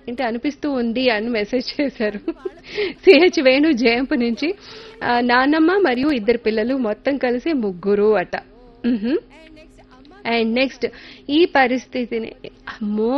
అంటే అనిపిస్తూ ఉంది అని మెసేజ్ చేశారు సిహెచ్ వేణు జయంపు నుంచి ఆ, నాన్నమ్మ మరియు ఇద్దరు పిల్లలు మొత్తం కలిసి ముగ్గురు అట మ్హూ. అండ్ నెక్స్ట్ ఈ పరిస్థితిని అమ్మో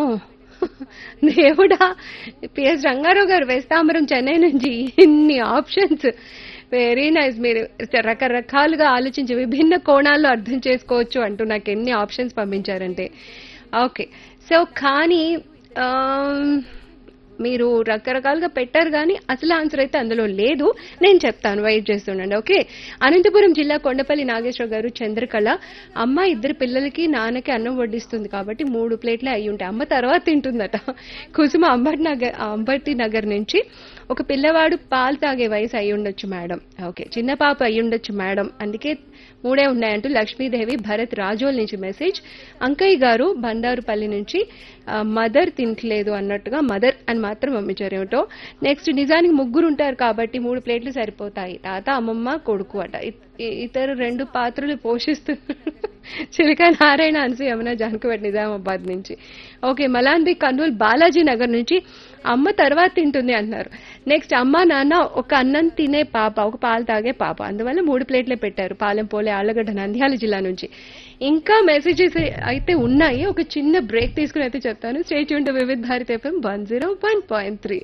దేవుడా పిఎస్ రంగారావు గారు వేస్తాంబరం చెన్నై నుంచి ఇన్ని ఆప్షన్స్ వెరీ నైస్ మీరు రకరకాలుగా ఆలోచించి విభిన్న కోణాల్లో అర్థం చేసుకోవచ్చు అంటూ నాకు ఎన్ని ఆప్షన్స్ పంపించారంటే ఓకే సో కానీ ఆమ్, మీరు రకరకాలుగా పెట్టారు కానీ అసలు ఆన్సర్ అయితే అందులో లేదు నేను చెప్తాను వెయిట్ చేస్తుండండి ఓకే అనంతపురం జిల్లా కొండపల్లి నాగేశ్వర గారు చంద్రకళ అమ్మ ఇద్దరు పిల్లలకి నాన్నకి అన్నం వడ్డిస్తుంది కాబట్టి మూడు ప్లేట్లే అయి ఉంటాయి అమ్మ తర్వాత తింటుందట కుసుమ అంబటి నగర్ అంబటి నగర్ నుంచి ఒక పిల్లవాడు పాలు తాగే వయసు అయి ఉండొచ్చు మేడం ఓకే చిన్న పాప అయి ఉండొచ్చు మేడం అందుకే మూడే ఉన్నాయంటూ లక్ష్మీదేవి భరత్ రాజోల్ నుంచి మెసేజ్ అంకయ్య గారు బండారుపల్లి నుంచి ఆ, మదర్ తింటలేదు అన్నట్టుగా మదర్ అని మాత్రం పంపించారు ఏమిటో నెక్స్ట్ నిజానికి ముగ్గురు ఉంటారు కాబట్టి మూడు ప్లేట్లు సరిపోతాయి తాత అమ్మమ్మ కొడుకు అట ఇ- ఇ- ఇతరు రెండు పాత్రలు పోషిస్తున్నారు చిలక నారాయణ అన్సు యమున జానకపేట నిజామాబాద్ నుంచి ఓకే మలాన్బి కర్నూలు బాలాజీ నగర్ నుంచి అమ్మ తర్వాత తింటుంది అంటున్నారు నెక్స్ట్ అమ్మ నాన్న ఒక అన్నం తినే పాప ఒక పాలు తాగే పాప అందువల్ల మూడు ప్లేట్లే పెట్టారు పాలెం పోలే ఆళ్ళగడ్డ నంద్యాల జిల్లా నుంచి ఇంకా మెసేజెస్ అయితే ఉన్నాయి ఒక చిన్న బ్రేక్ తీసుకుని అయితే చెప్తాను stay tuned Vividh Bharat FM one zero one point three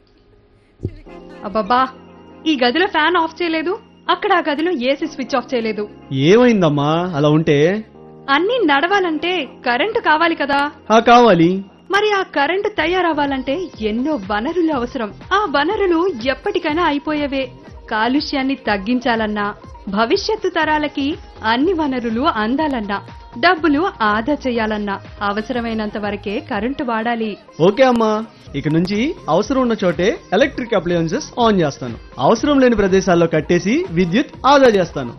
అబ్బబ్బా ఈ గదిలో ఫ్యాన్ ఆఫ్ చేయలేదు అక్కడ ఆ గదిలో ఏసీ స్విచ్ ఆఫ్ చేయలేదు ఏమైందమ్మా అలా ఉంటే అన్నీ నడవాలంటే కరెంటు కావాలి కదా ఆ కావాలి మరి ఆ కరెంటు తయారవ్వాలంటే ఎన్నో వనరులు అవసరం ఆ వనరులు ఎప్పటికైనా అయిపోయేవే కాలుష్యాన్ని తగ్గించాలన్నా భవిష్యత్తు తరాలకి అన్ని వనరులు అందాలన్నా డబ్బులు ఆదా చేయాలన్నా అవసరమైనంత వరకే కరెంటు వాడాలి ఓకే అమ్మా ఇక నుంచి అవసరం ఉన్న చోటే ఎలక్ట్రిక్ అప్లయన్సెస్ ఆన్ చేస్తాను అవసరం లేని ప్రదేశాల్లో కట్టేసి విద్యుత్ ఆదా చేస్తాను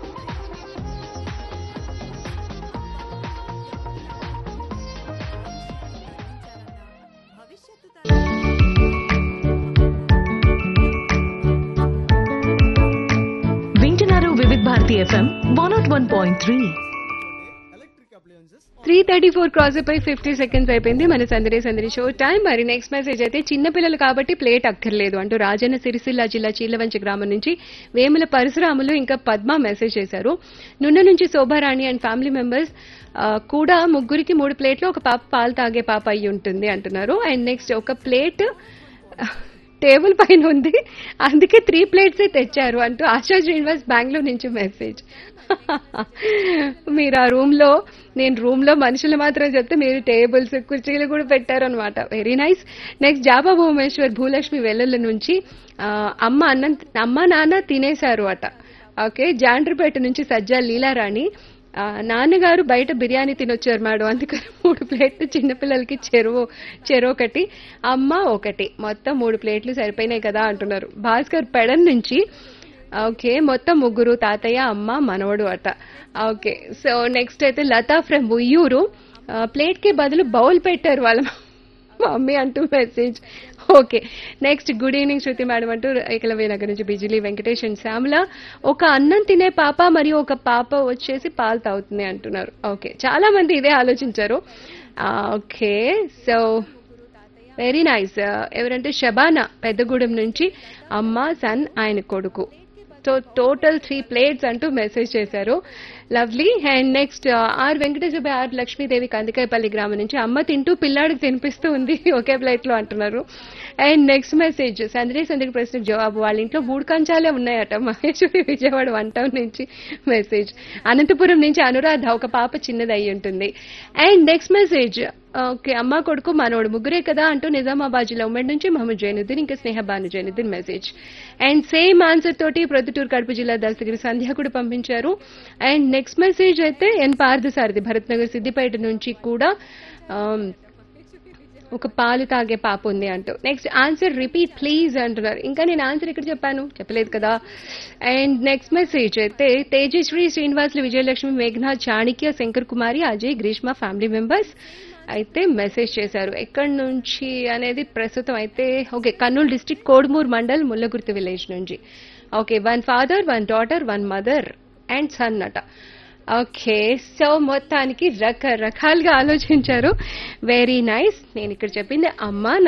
వింటున్నారు Vividh Bharati FM one nought one point three three thirty four cross అయిపోయి ఫిఫ్టీ సెకండ్స్ అయిపోయింది మన సందడి సందడి షో టైం మరి నెక్స్ట్ మెసేజ్ అయితే చిన్న పిల్లలు కాబట్టి ప్లేట్ అక్కర్లేదు అంటూ రాజన్న సిరిసిల్ల జిల్లా చీలవంచి గ్రామం నుంచి వేముల పరశురాములు ఇంకా పద్మ మెసేజ్ చేశారు నున్న నుంచి శోభారాణి అండ్ ఫ్యామిలీ మెంబర్స్ కూడా ముగ్గురికి మూడు ప్లేట్లు ఒక పాప పాలు తాగే పాప అయి ఉంటుంది అంటున్నారు అండ్ నెక్స్ట్ ఒక ప్లేట్ టేబుల్ పైన ఉంది అందుకే త్రీ ప్లేట్స్ తెచ్చారు అంటూ ఆశా శ్రీనివాస్ బెంగళూరు నుంచి మెసేజ్ మీరు ఆ రూమ్ లో నేను రూమ్ లో మనుషులు మాత్రం చెప్తే మీరు టేబుల్స్ కుర్చీలు కూడా పెట్టారనమాట వెరీ నైస్ నెక్స్ట్ జాబా భువనేశ్వర్ భూలక్ష్మి వెల్లుల నుంచి ఆ, అమ్మ అన్నం అమ్మ నాన్న తినేశారు అట ఓకే జాండ్రపేట నుంచి సజ్జా లీలారాణి ఆ, నాన్నగారు బయట బిర్యానీ తినొచ్చారు మేడం అందుకని మూడు ప్లేట్లు చిన్నపిల్లలకి చెరువు చెరువు ఒకటి అమ్మ ఒకటి మొత్తం మూడు ప్లేట్లు సరిపోయినాయి కదా అంటున్నారు భాస్కర్ పెడన్ నుంచి ఓకే మొత్తం ముగ్గురు తాతయ్య అమ్మ మనవడు అట ఓకే సో నెక్స్ట్ అయితే లతా ఫ్రమ్ ఉయ్యూరు ప్లేట్ కి బదులు బౌల్ పెట్టారు వాళ్ళ మమ్మీ అంటూ message okay next good evening Shruti madam అంటూ ఏకలవ్య నగర్ నుంచి బిజిలీ వెంకటేష్ అండ్ శ్యామల ఒక అన్నం తినే పాప మరియు ఒక పాప వచ్చేసి పాలు తాగుతుంది అంటున్నారు ఓకే చాలా మంది ఇదే ఆలోచించారు ఓకే సో వెరీ నైస్ ఎవరంటే షబానా పెద్దగూడెం నుంచి అమ్మ సన్ ఆయన కొడుకు సో టోటల్ త్రీ ప్లేట్స్ అంటూ మెసేజ్ చేశారు lovely and next R Venkateswara R Lakshmidevi Kandikayapalli గ్రామం నుంచి అమ్మ తింటూ పిల్లాడికి తినిపిస్తూ ఉంది ఒకే ప్లేట్ లో అంటున్నారు అండ్ నెక్స్ట్ మెసేజ్ సందడి సందడి ప్రశ్న జవాబు వాళ్ళ ఇంట్లో మూడు కంచాలే ఉన్నాయట మహేశ్వరి విజయవాడ వన్ టౌన్ నుంచి మెసేజ్ అనంతపురం నుంచి అనురాధ ఒక పాప చిన్నది అయి ఉంటుంది అండ్ నెక్స్ట్ మెసేజ్ ఓకే అమ్మ కొడుకు మనోడు ముగ్గురే కదా అంటూ నిజామాబాద్ జిల్లా ఉమ్మడి నుంచి మహమ్మద్ జైనుద్దీన్ ఇంకా Sneha Banu Zainuddin message and same answer తోటి ప్రొద్దుటూరు కడుపు జిల్లా దళసగిరి సంధ్య కూడా పంపించారు అండ్ నెక్స్ట్ మెసేజ్ అయితే ఎన్ పార్థసారథి భరత్ నగర్ సిద్దిపేట నుంచి కూడా ఆమ్, ఒక పాలు తాగే పాప ఉంది అంటూ నెక్స్ట్ ఆన్సర్ రిపీట్ ప్లీజ్ అంటున్నారు ఇంకా నేను ఆన్సర్ ఇక్కడ చెప్పాను చెప్పలేదు కదా అండ్ నెక్స్ట్ మెసేజ్ అయితే తేజశ్రీ శ్రీనివాసులు విజయలక్ష్మి మేఘనా చాణిక్య శంకర్ కుమారి అజయ్ గ్రీష్మ ఫ్యామిలీ మెంబర్స్ అయితే మెసేజ్ చేశారు ఎక్కడి నుంచి అనేది ప్రస్తుతం అయితే okay Kurnool district Kodumur mandal Mullagurthi village నుంచి okay one father one daughter one mother and son అట ఓకే సో మొత్తానికి రకరకాలుగా ఆలోచించారు వెరీ నైస్ నేను ఇక్కడ చెప్పింది అమ్మ